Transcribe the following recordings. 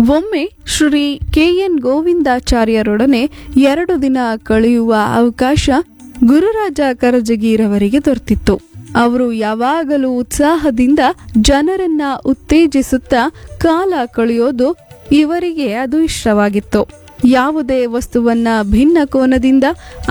ಒಮ್ಮೆ Shri K N ಗೋವಿಂದಾಚಾರ್ಯರೊಡನೆ ಎರಡು ದಿನ ಕಳೆಯುವ ಅವಕಾಶ ಗುರುರಾಜ ಕರಜಗಿರವರಿಗೆ ದೊರೆತಿತ್ತು ಅವರು ಯಾವಾಗಲೂ ಉತ್ಸಾಹದಿಂದ ಜನರನ್ನ ಉತ್ತೇಜಿಸುತ್ತಾ ಕಾಲ ಕಳೆಯೋದು ಇವರಿಗೆ ಅದು ಇಷ್ಟವಾಗಿತ್ತು ಯಾವುದೇ ವಸ್ತುವನ್ನ ಭಿನ್ನ ಕೋನದಿಂದ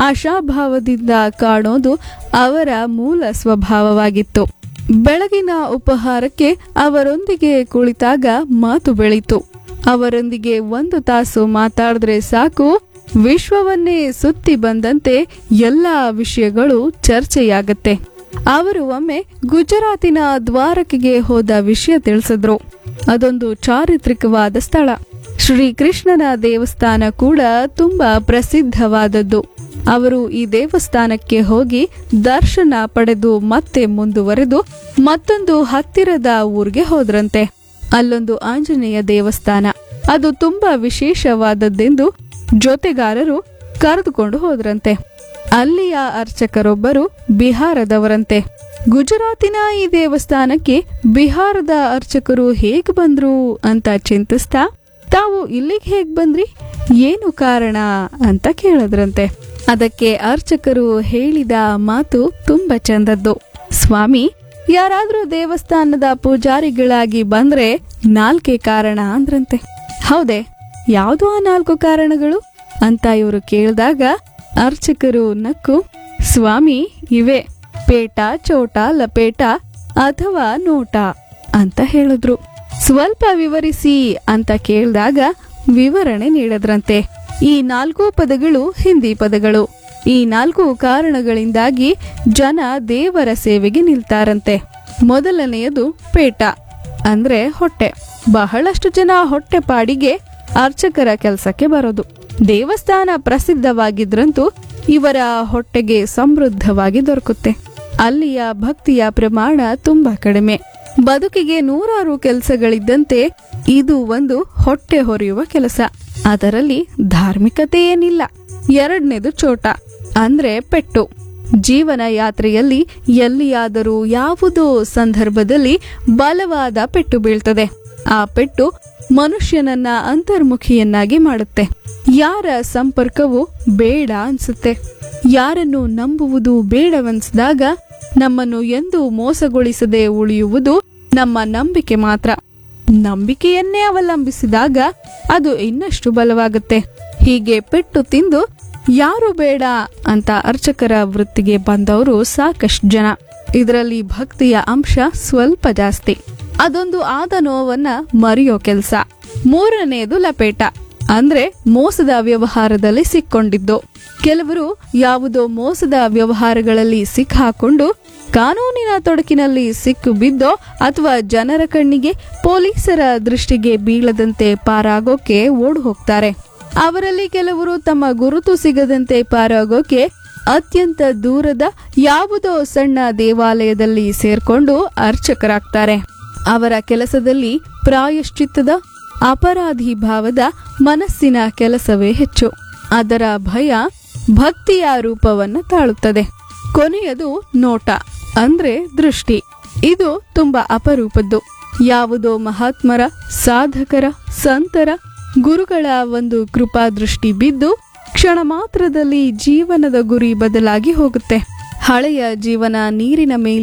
ಆಶಾಭಾವದಿಂದ ಕಾಣೋದು ಅವರ ಮೂಲ ಸ್ವಭಾವವಾಗಿತ್ತು ಬೆಳಗಿನ ಉಪಹಾರಕ್ಕೆ ಅವರೊಂದಿಗೆ ಕುಳಿತಾಗ ಮಾತು ಬೆಳೀತು ಅವರೊಂದಿಗೆ ಒಂದು ತಾಸು ಮಾತಾಡಿದ್ರೆ ಸಾಕು ವಿಶ್ವವನ್ನೇ ಸುತ್ತಿ ಬಂದಂತೆ ಎಲ್ಲಾ ವಿಷಯಗಳು ಚರ್ಚೆಯಾಗತ್ತೆ ಅವರು ಒಮ್ಮೆ ಗುಜರಾತಿನ ದ್ವಾರಕೆಗೆ ಹೋದ ವಿಷಯ ತಿಳಿಸಿದ್ರು ಅದೊಂದು ಚಾರಿತ್ರಿಕವಾದ ಸ್ಥಳ ಶ್ರೀಕೃಷ್ಣನ ದೇವಸ್ಥಾನ ಕೂಡ ತುಂಬಾ ಪ್ರಸಿದ್ಧವಾದದ್ದು ಅವರು ಈ ದೇವಸ್ಥಾನಕ್ಕೆ ಹೋಗಿ ದರ್ಶನ ಪಡೆದು ಮತ್ತೆ ಮುಂದುವರೆದು ಮತ್ತೊಂದು ಹತ್ತಿರದ ಊರಿಗೆ ಹೋದ್ರಂತೆ ಅಲ್ಲೊಂದು ಆಂಜನೇಯ ದೇವಸ್ಥಾನ ಅದು ತುಂಬಾ ವಿಶೇಷವಾದದ್ದೆಂದು ಜೊತೆಗಾರರು ಕರೆದುಕೊಂಡು ಹೋದ್ರಂತೆ ಅಲ್ಲಿಯ ಅರ್ಚಕರೊಬ್ಬರು ಬಿಹಾರದವರಂತೆ ಗುಜರಾತಿನ ಈ ದೇವಸ್ಥಾನಕ್ಕೆ ಬಿಹಾರದ ಅರ್ಚಕರು ಹೇಗ್ ಬಂದ್ರು ಅಂತ ಚಿಂತಿಸ್ತಾ ತಾವು ಇಲ್ಲಿಗೆ ಹೇಗ್ ಬಂದ್ರಿ ಏನು ಕಾರಣ ಅಂತ ಕೇಳಿದ್ರಂತೆ ಅದಕ್ಕೆ ಅರ್ಚಕರು ಹೇಳಿದ ಮಾತು ತುಂಬಾ ಚಂದದ್ದು ಸ್ವಾಮಿ ಯಾರಾದ್ರೂ ದೇವಸ್ಥಾನದ ಪೂಜಾರಿಗಳಾಗಿ ಬಂದ್ರೆ ನಾಲ್ಕೇ ಕಾರಣ ಅಂದ್ರಂತೆ ಹೌದೇ ಯಾವುದು ಆ ನಾಲ್ಕು ಕಾರಣಗಳು ಅಂತ ಇವರು ಕೇಳಿದಾಗ ಅರ್ಚಕರು ನಕ್ಕು ಸ್ವಾಮಿ ಇವೆ ಪೇಟ ಚೋಟ ಲಪೇಟ ಅಥವಾ ನೋಟ ಅಂತ ಹೇಳಿದ್ರು ಸ್ವಲ್ಪ ವಿವರಿಸಿ ಅಂತ ಕೇಳಿದಾಗ ವಿವರಣೆ ನೀಡದ್ರಂತೆ ಈ ನಾಲ್ಕು ಪದಗಳು ಹಿಂದಿ ಪದಗಳು ಈ ನಾಲ್ಕು ಕಾರಣಗಳಿಂದಾಗಿ ಜನ ದೇವರ ಸೇವೆಗೆ ನಿಲ್ತಾರಂತೆ ಮೊದಲನೆಯದು ಪೇಟ ಅಂದ್ರೆ ಹೊಟ್ಟೆ ಬಹಳಷ್ಟು ಜನ ಹೊಟ್ಟೆಪಾಡಿಗೆ ಅರ್ಚಕರ ಕೆಲಸಕ್ಕೆ ಬರೋದು ದೇವಸ್ಥಾನ ಪ್ರಸಿದ್ಧವಾಗಿದ್ರಂತೂ ಇವರ ಹೊಟ್ಟೆಗೆ ಸಮೃದ್ಧವಾಗಿ ದೊರಕುತ್ತೆ ಅಲ್ಲಿಯ ಭಕ್ತಿಯ ಪ್ರಮಾಣ ತುಂಬಾ ಕಡಿಮೆ ಬದುಕಿಗೆ ನೂರಾರು ಕೆಲಸಗಳಿದ್ದಂತೆ ಇದು ಒಂದು ಹೊಟ್ಟೆ ಹೊರೆಯುವ ಕೆಲಸ ಅದರಲ್ಲಿ ಧಾರ್ಮಿಕತೆ ಏನಿಲ್ಲ ಎರಡನೇದು ಚೋಟ ಅಂದ್ರೆ ಪೆಟ್ಟು ಜೀವನ ಯಾತ್ರೆಯಲ್ಲಿ ಎಲ್ಲಿಯಾದರೂ ಯಾವುದೋ ಸಂದರ್ಭದಲ್ಲಿ ಬಲವಾದ ಪೆಟ್ಟು ಬೀಳ್ತದೆ ಆ ಪೆಟ್ಟು ಮನುಷ್ಯನನ್ನ ಅಂತರ್ಮುಖಿಯನ್ನಾಗಿ ಮಾಡುತ್ತೆ ಯಾರ ಸಂಪರ್ಕವು ಬೇಡ ಅನ್ಸುತ್ತೆ ಯಾರನ್ನು ನಂಬುವುದು ಬೇಡವನ್ಸಿದಾಗ ನಮ್ಮನ್ನು ಎಂದು ಮೋಸಗೊಳಿಸದೆ ಉಳಿಯುವುದು ನಮ್ಮ ನಂಬಿಕೆ ಮಾತ್ರ ನಂಬಿಕೆಯನ್ನೇ ಅವಲಂಬಿಸಿದಾಗ ಅದು ಇನ್ನಷ್ಟು ಬಲವಾಗುತ್ತೆ ಹೀಗೆ ಪೆಟ್ಟು ತಿಂದು ಯಾರು ಬೇಡ ಅಂತ ಅರ್ಚಕರ ವೃತ್ತಿಗೆ ಬಂದವರು ಸಾಕಷ್ಟು ಜನ ಇದರಲ್ಲಿ ಭಕ್ತಿಯ ಅಂಶ ಸ್ವಲ್ಪ ಜಾಸ್ತಿ ಅದೊಂದು ಆದ ನೋವನ್ನ ಮರೆಯೋ ಕೆಲಸ ಮೂರನೆಯದು ಲಪೇಟ ಅಂದ್ರೆ ಮೋಸದ ವ್ಯವಹಾರದಲ್ಲಿ ಸಿಕ್ಕೊಂಡಿದ್ದು ಕೆಲವರು ಯಾವುದೋ ಮೋಸದ ವ್ಯವಹಾರಗಳಲ್ಲಿ ಸಿಕ್ಕಾಕೊಂಡು ಕಾನೂನಿನ ತೊಡಕಿನಲ್ಲಿ ಸಿಕ್ಕು ಬಿದ್ದೋ ಅಥವಾ ಜನರ ಕಣ್ಣಿಗೆ ಪೊಲೀಸರ ದೃಷ್ಟಿಗೆ ಬೀಳದಂತೆ ಪಾರಾಗೋಕೆ ಓಡ್ ಹೋಗ್ತಾರೆ ಅವರಲ್ಲಿ ಕೆಲವರು ತಮ್ಮ ಗುರುತು ಸಿಗದಂತೆ ಪಾರಾಗೋಕೆ ಅತ್ಯಂತ ದೂರದ ಯಾವುದೋ ಸಣ್ಣ ದೇವಾಲಯದಲ್ಲಿ ಸೇರ್ಕೊಂಡು ಅರ್ಚಕರಾಗ್ತಾರೆ ಅವರ ಕೆಲಸದಲ್ಲಿ ಪ್ರಾಯಶ್ಚಿತ್ತದ ಅಪರಾಧಿ ಭಾವದ ಮನಸ್ಸಿನ ಕೆಲಸವೇ ಹೆಚ್ಚು ಅದರ ಭಯ ಭಕ್ತಿಯ ರೂಪವನ್ನ ತಾಳುತ್ತದೆ ಕೊನೆಯದು ನೋಟ ಅಂದ್ರೆ ದೃಷ್ಟಿ ಇದು ತುಂಬಾ ಅಪರೂಪದ್ದು ಯಾವುದೋ ಮಹಾತ್ಮರ ಸಾಧಕರ ಸಂತರ ಗುರುಗಳ ಒಂದು ಕೃಪಾ ದೃಷ್ಟಿ ಬಿದ್ದು ಕ್ಷಣ ಮಾತ್ರದಲ್ಲಿ ಜೀವನದ ಗುರಿ ಬದಲಾಗಿ ಹೋಗುತ್ತೆ ಹಳೆಯ ಜೀವನ ನೀರಿನ ಮೇಲೆ